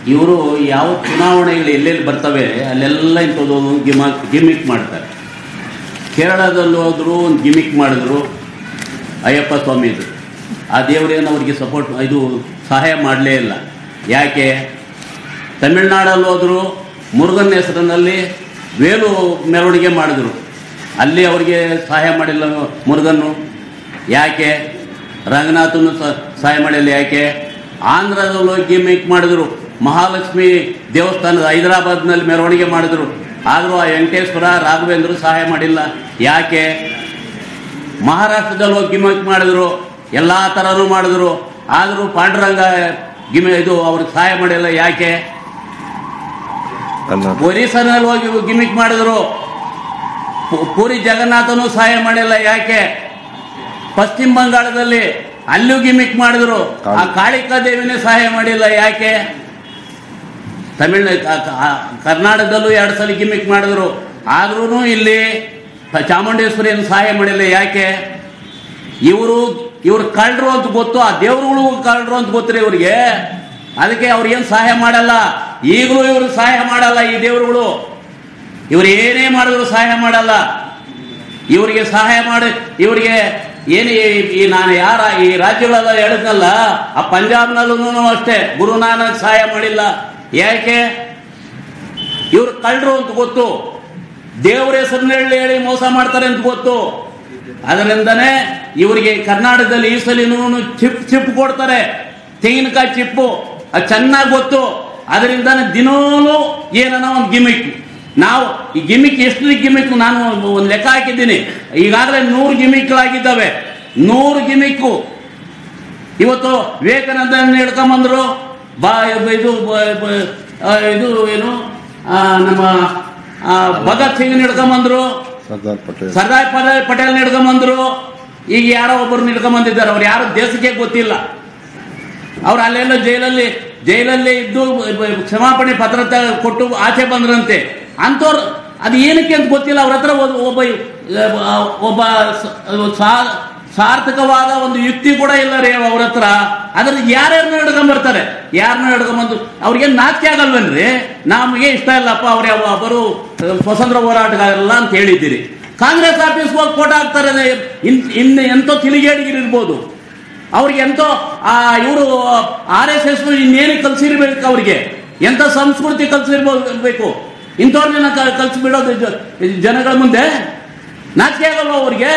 ಇವರು ಯಾವ ಚುನಾವಣೆಗಳು ಎಲ್ಲೆಲ್ಲಿ ಬರ್ತವೆ ಅಲ್ಲೆಲ್ಲ ಇಂಥದ್ದು ಗಿಮ ಗಿಮಿಕ್ ಮಾಡ್ತಾರೆ ಕೇರಳದಲ್ಲಿ ಹೋದ್ರು ಒಂದು ಗಿಮಿಕ್ ಮಾಡಿದ್ರು ಅಯ್ಯಪ್ಪ ಸ್ವಾಮಿದು ಆ ದೇವರೇನು ಅವ್ರಿಗೆ ಸಪೋರ್ಟ್ ಇದು ಸಹಾಯ ಮಾಡಲೇ ಇಲ್ಲ ಯಾಕೆ ತಮಿಳ್ನಾಡಲ್ಲಿ ಹೋದ್ರು ಮುರುಗನ್ ಹೆಸರಿನಲ್ಲಿ ವೇಲು ಮೆರವಣಿಗೆ ಮಾಡಿದ್ರು ಅಲ್ಲಿ ಅವರಿಗೆ ಸಹಾಯ ಮಾಡಿಲ್ಲ ಮುರುಗನ್ನು ಯಾಕೆ ರಂಗನಾಥನು ಸ- ಸಹಾಯ ಮಾಡಿಲ್ಲ ಯಾಕೆ ಆಂಧ್ರದಲ್ಲಿ ಹೋಗಿ ಗಿಮಿಕ್ ಮಾಡಿದ್ರು ಮಹಾಲಕ್ಷ್ಮಿ ದೇವಸ್ಥಾನದ ಹೈದರಾಬಾದ್ನಲ್ಲಿ ಮೆರವಣಿಗೆ ಮಾಡಿದ್ರು ಆದರೂ ಆ ವೆಂಕಟೇಶ್ವರ ರಾಘವೇಂದ್ರ ಸಹಾಯ ಮಾಡಿಲ್ಲ ಯಾಕೆ ಮಹಾರಾಷ್ಟ್ರದಲ್ಲಿ ಹೋಗಿ ಗಿಮಿಕ್ ಮಾಡಿದ್ರು ಎಲ್ಲ ಥರನೂ ಮಾಡಿದ್ರು ಆದರೂ ಪಾಂಡುರಂಗ ಗಿಮಿ ಇದು ಅವ್ರಿಗೆ ಸಹಾಯ ಮಾಡಿಲ್ಲ ಯಾಕೆ ಕರ್ನಾಟಕ ಒರಿಸ್ಸಾನಲ್ಲಿ ಹೋಗಿ ಗಿಮಿಕ್ ಮಾಡಿದ್ರು ಪು- ಪುರಿ ಜಗನ್ನಾಥನು ಸಹಾಯ ಮಾಡಿಲ್ಲ ಯಾಕೆ ಪಶ್ಚಿಮ ಬಂಗಾಳದಲ್ಲಿ ಅಲ್ಲೂ ಗಿಮಿಕ್ ಮಾಡಿದ್ರು ಆ ಕಾಳಿಕಾ ದೇವಿನೇ ಸಹಾಯ ಮಾಡಿಲ್ಲ ಯಾಕೆ ತಮಿಳ್ ಕ- ಕ- ಕರ್ನಾಟಕದಲ್ಲೂ ಎರಡು ಸಲ ಗಿಮಿಕ್ ಮಾಡಿದ್ರು ಆದ್ರೂ ಇಲ್ಲಿ ಚಾಮುಂಡೇಶ್ವರಿಯನ್ನು ಸಹಾಯ ಮಾಡಿಲ್ಲ ಯಾಕೆ ಇವರು ಇವ್ರು ಕಳ್ಳರು ಅಂತ ಗೊತ್ತು ಆ ದೇವರುಗಳು ಕಳ್ಳರು ಅಂತ ಗೊತ್ತಿರಿ ಇವ್ರಿಗೆ ಅದಕ್ಕೆ ಅವ್ರಿಗೇನು ಸಹಾಯ ಮಾಡಲ್ಲ ಈಗಲೂ ಇವರು ಸಹಾಯ ಮಾಡಲ್ಲ ಈ ದೇವರುಗಳು ಇವ್ರು ಏನೇ ಮಾಡಿದ್ರು ಸಹಾಯ ಮಾಡಲ್ಲ ಇವರಿಗೆ ಸಹಾಯ ಮಾಡಿ ಇವರಿಗೆ ಏನು ಈ- ಈ ನಾನು ಯಾರ ಈ ರಾಜ್ಯಗಳೆಲ್ಲ ಹೇಳಿದ್ನಲ್ಲ ಆ ಪಂಜಾಬ್ನಲ್ಲೂ ಅಷ್ಟೇ ಗುರು ನಾನಕ್ ಸಹಾಯ ಮಾಡಿಲ್ಲ ಯಾಕೆ ಇವ್ರು ಕಳ್ಳರು ಅಂತ ಗೊತ್ತು ದೇವರ ಹೆಸರನ್ನ ಹೇಳಿ ಹೇಳಿ ಮೋಸ ಮಾಡ್ತಾರೆ ಅಂತ ಗೊತ್ತು ಅದರಿಂದನೇ ಇವರಿಗೆ ಕರ್ನಾಟಕದಲ್ಲಿ ಈ ಸಲಿನೂ ಚಿಪ್ ಚಿಪ್ ಕೊಡ್ತಾರೆ ತೆಂಗಿನಕಾಯಿ ಚಿಪ್ಪು ಅದು ಚೆನ್ನಾಗಿ ಗೊತ್ತು ಅದರಿಂದನೇ ದಿನವೂ ಏನನ್ನ ಒಂದು ಗಿಮಿಕ್ ನಾವು ಈ ಗಿಮಿಕ್ ಎಷ್ಟು ಗಿಮಿಕ್ ನಾನು ಒಂದು ಲೆಕ್ಕ ಹಾಕಿದ್ದೀನಿ ಈಗಾಗಲೇ ನೂರು ಗಿಮಿಕ್ಗಳಾಗಿದ್ದಾವೆ ನೂರು ಗಿಮಿಕ್ಕು ಇವತ್ತು ವಿವೇಕಾನಂದ ಹಿಡ್ಕೊಂಬಂದ್ರು ಬಾ ಇದು ಬ- ಬ- ಆ, ಇದು ಏನು ಆ, ನಮ್ಮ ಆ, ಭಗತ್ ಸಿಂಗ್ ಹಿಡ್ಕೊಂಬಂದ್ರು ಸರ್ದಾರ್ ಪಟೇಲ್ ಸರ್ದಾರ್ ಪಟೇಲ್ ಪಟೇಲ್ ಹಿಡ್ಕೊಂಬಂದ್ರು ಈಗ ಯಾರೋ ಒಬ್ಬರು ಹಿಡ್ಕೊಂಬಂದಿದ್ದಾರೆ ಅವ್ರು ಯಾರು ದೇಶಕ್ಕೆ ಗೊತ್ತಿಲ್ಲ ಅವ್ರು ಅಲ್ಲೆಲ್ಲ ಜೈಲಲ್ಲಿ ಜೈಲಲ್ಲಿ ಇದ್ದು ಬ- ಬ- ಕ್ಷಮಾಪಣೆ ಪತ್ರ ತ- ಕೊಟ್ಟು ಆಚೆ ಬಂದ್ರಂತೆ ಅಂಥವ್ರು ಅದು ಏನಕ್ಕೆ ಅಂತ ಗೊತ್ತಿಲ್ಲ ಅವ್ರ ಹತ್ರ ಒಬ್ಬ ಒಬ್ಬ ಆ, ಒಬ್ಬ ಸ- ಸಾ- ಸಾರ್ಥಕವಾದ ಒಂದು ಯುಕ್ತಿ ಕೂಡ ಇಲ್ಲ ರೀ ಅವ್ರ ಹತ್ರ ಅದ್ರ ಯಾರ್ಯಾರನ್ನ ಹಿಡ್ಕೊಂಬರ್ತಾರೆ ಯಾರನ್ನ ಹಿಡ್ಕೊಂಬಂದು ಅವ್ರಿಗೆ ನಾಚಿಕೆ ಆಗಲ್ವೇನ್ರಿ ನಮಗೆ ಇಷ್ಟ ಇಲ್ಲಪ್ಪ ಅವ್ರು ಯಾವ ಒಬ್ಬರು ಸ್ವತಂತ್ರ ಹೋರಾಟಗಾರಲ್ಲ ಅಂತ ಹೇಳಿದ್ದೀರಿ ಕಾಂಗ್ರೆಸ್ ಆಫೀಸ್ ಹೋಗಿ ಫೋಟೋ ಹಾಕ್ತಾರೆ ಇನ್ ಇನ್ನು ಎಂತೋ ತಿಳಿಗೇಡಿಗಿರ್ಬೋದು ಅವ್ರಿಗೆ ಎಂತೋ ಆ ಇವರು ಆರ್ ಎಸ್ ಎಸ್ ಇನ್ನೇನು ಕಲ್ಸಿರ್ಬೇಕು ಅವ್ರಿಗೆ ಎಂತ ಸಂಸ್ಕೃತಿ ಕಲ್ಸಿರ್ಬೇಕು ಇಂಥವ್ರನ್ನ ಕಲ್ಸಿ ಬಿಡೋದು ಜ- ಜನಗಳ ಮುಂದೆ ನಾಚಿಕೆ ಆಗಲ್ವಾ ಅವ್ರಿಗೆ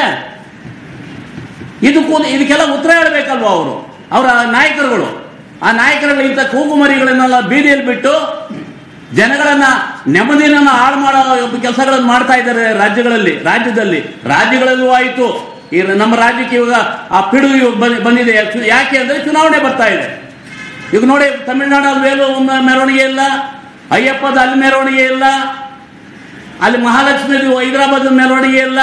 ಇದಕ್ಕೂ ಇದಕ್ಕೆಲ್ಲ ಉತ್ತರ ಹೇಳಬೇಕಲ್ವಾ ಅವರು ಅವರ ನಾಯಕರುಗಳು ಆ ನಾಯಕರುಗಳು ಇಂಥ ಕೂಗುಮರಿಗಳನ್ನೆಲ್ಲ ಬೀದಿಯಲ್ಲಿ ಬಿಟ್ಟು ಜನಗಳನ್ನ ನೆಮ್ಮದಿನ ಹಾಳು ಮಾಡೋ ಕೆಲಸಗಳನ್ನು ಮಾಡ್ತಾ ಇದ್ದಾರೆ ರಾಜ್ಯಗಳಲ್ಲಿ ರಾಜ್ಯದಲ್ಲಿ ರಾಜ್ಯಗಳಲ್ಲೂ ಆಯಿತು ಈ ನಮ್ಮ ರಾಜ್ಯಕ್ಕೆ ಇವಾಗ ಆ ಪಿಡು ಇವಾಗ ಬಂದ್- ಬಂದಿದೆ ಯಾಕೆ- ಯಾಕೆ ಅಂದ್ರೆ ಚುನಾವಣೆ ಬರ್ತಾ ಇದೆ ಈಗ ನೋಡಿ ತಮಿಳುನಾಡಲ್ಲಿ ವೇಲು ಮ- ಮೆರವಣಿಗೆ ಇಲ್ಲ ಅಯ್ಯಪ್ಪದ ಅಲ್ಲಿ ಮೆರವಣಿಗೆ ಇಲ್ಲ ಅಲ್ಲಿ ಮಹಾಲಕ್ಷ್ಮಿ ಹೈದರಾಬಾದ್ ಮೆರವಣಿಗೆ ಇಲ್ಲ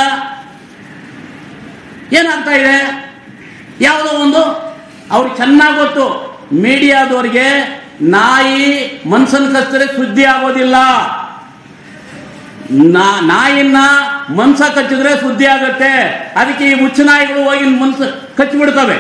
ಏನಾಗ್ತಾ ಇದೆ ಯಾವುದೋ ಒಂದು ಅವ್ರಿಗೆ ಚೆನ್ನಾಗಿ ಗೊತ್ತು ಮೀಡಿಯಾದವ್ರಿಗೆ ನಾಯಿ ಮನ್ಸನ್ ಕಚ್ಚಿದ್ರೆ ಸುದ್ದಿ ಆಗೋದಿಲ್ಲ ನಾ- ನಾಯಿನ ಮನ್ಸ ಕಚ್ಚಿದ್ರೆ ಸುದ್ದಿ ಆಗುತ್ತೆ ಅದಕ್ಕೆ ಈ ಹುಚ್ಚು ನಾಯಿಗಳು ಹೋಗಿ ಮನ್ಸ ಕಚ್ಚಿಬಿಡ್ತವೆ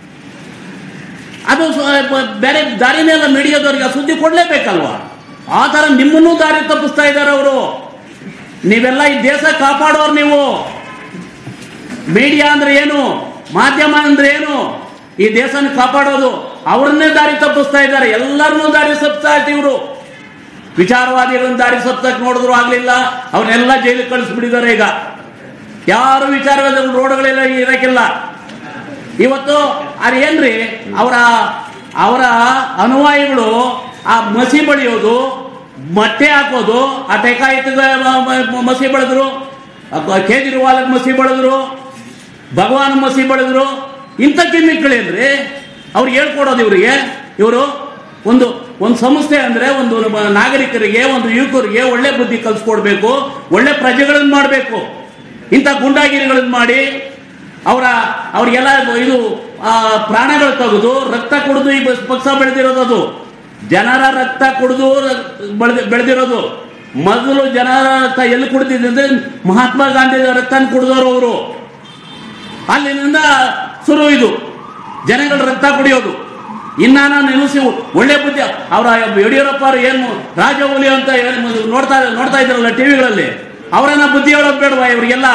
ಅದು ಸ್ವ- ಬ- ಬೇರೆ ದಾರಿನೇ ಇಲ್ಲ ಮೀಡಿಯಾದವ್ರಿಗೆ ಆ ಸುದ್ದಿ ಕೊಡ್ಲೇಬೇಕಲ್ವಾ ಆ ಥರ ನಿಮ್ಮನ್ನೂ ದಾರಿ ತಪ್ಪಿಸ್ತಾ ಇದ್ದಾರೆ ಅವರು ನೀವೆಲ್ಲ ಈ ದೇಶ ಕಾಪಾಡೋರು ನೀವು ಮೀಡಿಯಾ ಅಂದ್ರೆ ಏನು ಮಾಧ್ಯಮ ಅಂದ್ರೆ ಏನು ಈ ದೇಶನ ಕಾಪಾಡೋದು ಅವ್ರನ್ನೇ ದಾರಿ ತಪ್ಪಿಸ್ತಾ ಇದ್ದಾರೆ ಎಲ್ಲರನ್ನೂ ದಾರಿ ತಪ್ಪಿಸ್ತಾ ಇದ್ದಾರೆ ಇವರು ವಿಚಾರವಾದಿಗಳನ್ನ ದಾರಿ ಸಪ್ತಕ್ಕೆ ನೋಡಿದ್ರು ಆಗ್ಲಿಲ್ಲ ಅವ್ರನ್ನೆಲ್ಲ ಜೈಲಿಗೆ ಕಳಿಸ್ಬಿಟ್ಟಿದ್ದಾರೆ ಈಗ ಯಾರು ವಿಚಾರವಾದ ರೋಡ್ಗಳೆಲ್ಲ ಇರಕ್ಕಿಲ್ಲ ಇವತ್ತು ಅದೇನ್ರಿ ಅವರ ಅವರ ಅನುಯಾಯಿಗಳು ಆ ಮಸಿ ಬಳಿಯೋದು ಮೊಟ್ಟೆ ಹಾಕೋದು ಆ ಟೆಕಾಯಿತಿಗೆ ಮಸಿ ಬೆಳೆದ್ರು ಕೇಜ್ರಿವಾಲ್ ಮಸಿ ಬೆಳೆದ್ರು ಭಗವಾನ್ ಮಸಿ ಬೆಳೆದ್ರು ಇಂಥ ಗಿಮ್ಮಿಕ್ಗಳೇನ್ರಿ ಅವ್ರಿಗೆ ಹೇಳ್ಕೊಡೋದು ಇವರಿಗೆ ಇವರು ಒಂದು ಒಂದು ಸಂಸ್ಥೆ ಅಂದ್ರೆ ಒಂದು ನಮ್ಮ ನಾಗರಿಕರಿಗೆ ಒಂದು ಯುವಕರಿಗೆ ಒಳ್ಳೆ ಬುದ್ಧಿ ಕಲಿಸ್ಕೊಡ್ಬೇಕು ಒಳ್ಳೆ ಪ್ರಜೆಗಳನ್ನು ಮಾಡಬೇಕು ಇಂಥ ಗುಂಡಾಗಿರಿಗಳನ್ನು ಮಾಡಿ ಅವರ ಅವ್ರಿಗೆಲ್ಲ ಇದು ಆ, ಪ್ರಾಣಗಳು ತೆಗೆದು ರಕ್ತ ಕುಡಿದು ಈ ಬಸ್- ಪಕ್ಷ ಬೆಳೆದಿರೋದು ಅದು ಜನರ ರಕ್ತ ಕುಡಿದು ಬೆಳೆದ ಬೆಳೆದಿರೋದು ಮೊದಲು ಜನರ ರಕ್ತ ಎಲ್ಲಿ ಕುಡಿದಿದ್ದಂದ್ರೆ ಮಹಾತ್ಮ ಗಾಂಧಿ ರಕ್ತ ಕುಡಿದವರು ಅವರು ಅಲ್ಲಿನಿಂದ ಶುರು ಇದು ಜನಗಳ ರಕ್ತ ಕುಡಿಯೋದು ಇನ್ನಾನ ನಿಲ್ಲಿಸಿ ಒಳ್ಳೆ ಬುದ್ಧಿ ಅವರ ಯಡಿಯೂರಪ್ಪ ಅವರು ಏನು ರಾಜಮೌಲಿ ಅಂತ ಏನ್ ನೋಡ್ತಾ ನೋಡ್ತಾ ಇದ್ರಲ್ಲ ಟಿವಿಗಳಲ್ಲಿ ಅವರನ್ನ ಬುದ್ಧಿ ಹೇಳೋದು ಬೇಡವಾ ಇವರಿಗೆಲ್ಲ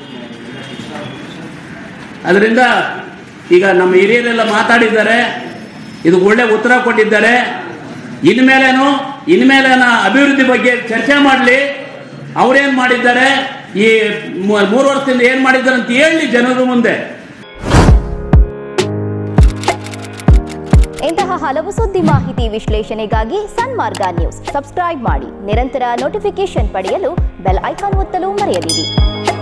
ಅದರಿಂದ ಈಗ ನಮ್ಮ ಹಿರಿಯರೆಲ್ಲ ಮಾತಾಡಿದ್ದಾರೆ ಇದು ಒಳ್ಳೆ ಉತ್ತರ ಕೊಟ್ಟಿದ್ದಾರೆ ಇನ್ಮೇಲೇನು ಇನ್ಮೇಲೇನ ಅಭಿವೃದ್ಧಿ ಬಗ್ಗೆ ಚರ್ಚೆ ಮಾಡಲಿ ಅವ್ರೇನ್ ಮಾಡಿದ್ದಾರೆ ಈ ಮೂ- ಮೂರು ವರ್ಷದಿಂದ ಏನ್ ಮಾಡಿದ್ದಾರೆ ಅಂತ ಹೇಳಿ ಜನರ ಮುಂದೆ ಇಂತಹ ಹಲವು ಸುದ್ದಿ ಮಾಹಿತಿ ವಿಶ್ಲೇಷಣೆಗಾಗಿ ಸನ್ಮಾರ್ಗ ನ್ಯೂಸ್ ಸಬ್ಸ್ಕ್ರೈಬ್ ಮಾಡಿ ನಿರಂತರ ನೋಟಿಫಿಕೇಶನ್ ಪಡೆಯಲು ಬೆಲ್ ಐಕಾನ್ ಒತ್ತಲು ಮರೆಯದಿರಿ